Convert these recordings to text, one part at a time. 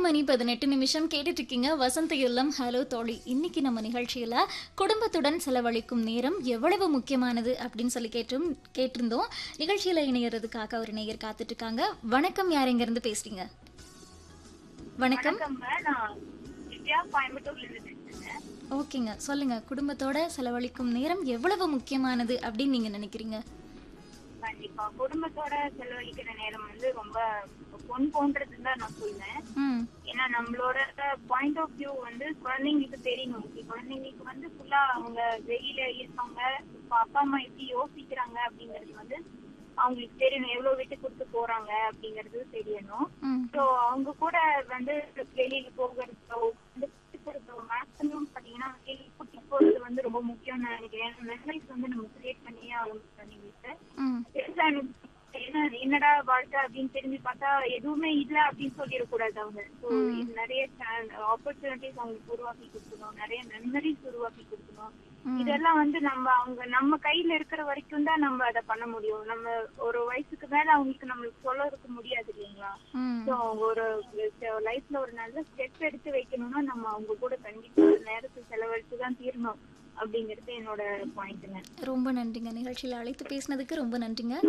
மணி பதினெட்டு நிமிஷம் கேட்டுட்டு இருக்கீங்க வசந்த இல்லம் ஹலோ தோழி இன்னைக்கு நம்ம நிகழ்ச்சியில குடும்பத்துடன் செலவழிக்கும் நேரம் எவ்வளவு முக்கியமானது அப்படின்னு சொல்லி கேட்டும் கேட்டிருந்தோம் நிகழ்ச்சியில இணையறதுக்காக ஒரு நேயர் காத்துட்டு இருக்காங்க வணக்கம் யார் எங்க இருந்து பேசுறீங்க வணக்கம் வணக்கம்ங்க நான் திவ்யா கோயம்புத்தூர்ல இருந்து பேசுறேன் ஓகேங்க சொல்லுங்க குடும்பத்தோட செலவழிக்கும் நேரம் எவ்வளவு முக்கியமானது அப்படின்னு நீங்க நினைக்கிறீங்க கண்டிப்பா குடும்பத்தோட செலவழிக்கிற நேரம் வந்து ரொம்ப பொன் போன்றதுன்னு தான் நான் சொல்லுவேன் ம் ஏன்னா நம்மளோட பாயிண்ட் ஆஃப் வியூ வந்து குழந்தைங்களுக்கு தெரியணும் இப்ப குழந்தைங்களுக்கு வந்து ஃபுல்லா அவங்க வெளியில இருக்காங்க இப்ப அப்பா அம்மா எப்படி யோசிக்கிறாங்க அப்படிங்கிறது வந்து அவங்களுக்கு தெரியணும் எவ்வளவு விட்டு கொடுத்து போறாங்க அப்படிங்கிறது தெரியணும் ம் ஸோ அவங்க கூட வந்து வெளியில போகிறதோ வந்து மேக்ஸிமம் பாத்தீங்கன்னா வெளியில கூட்டிட்டு போறது வந்து ரொம்ப முக்கியம்னு நினைக்கிறேன் மெமரிஸ் வந்து நம்ம கிரியேட் பண்ணியே ஆகணும் குழந்தைங்களுக்கு ம் பெருசா எனக்கு என்ன என்னடா வாழ்க்கை அப்படின்னு திரும்பி பார்த்தா எதுவுமே இல்ல அப்படின்னு சொல்லிடக்கூடாது அவங்க ஸோ நிறைய ஆப்பர்ச்சுனிட்டிஸ் அவங்களுக்கு உருவாக்கி கொடுக்கணும் நிறைய மெமரிஸ் உருவாக்கி கொடுக்கணும் ம். இதெல்லாம் வந்து நம்ம அவங்க நம்ம கையில இருக்கிற வரைக்கும் தான் நம்ம அதை பண்ண முடியும் நம்ம ஒரு வயசுக்கு மேல அவங்களுக்கு நம்மளுக்கு சொல்ல முடியாது இல்லைங்களா ம் ஸோ அவங்க ஒரு லைஃப்ல ஒரு நல்ல ஸ்டெப் எடுத்து வைக்கணும்னா நம்ம அவங்க கூட கண்டிப்பா ஒரு நேரத்தை செலவழிச்சு தான் தீரணும் அப்படிங்கிறது என்னோட பாயிண்ட்டுங்க ரொம்ப நன்றிங்க நிகழ்ச்சியில் அழைத்து பேசினதுக்கு ரொம்ப நன்றிங்க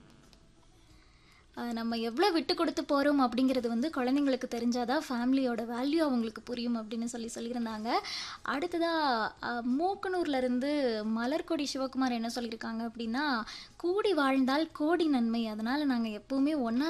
அஹ் நம்ம எவ்வளோ விட்டு கொடுத்து போகிறோம் அப்படிங்கிறது வந்து குழந்தைங்களுக்கு தெரிஞ்சாதான் ஃபேமிலியோட வேல்யூ அவங்களுக்கு புரியும் அப்படின்னு சொல்லி சொல்லியிருந்தாங்க அடுத்ததாக மூக்கனூர்லேருந்து மலர்கொடி சிவகுமார் என்ன சொல்லியிருக்காங்க அப்படின்னா கூடி வாழ்ந்தால் கோடி நன்மை அதனால் நாங்கள் எப்போவுமே ஒன்றா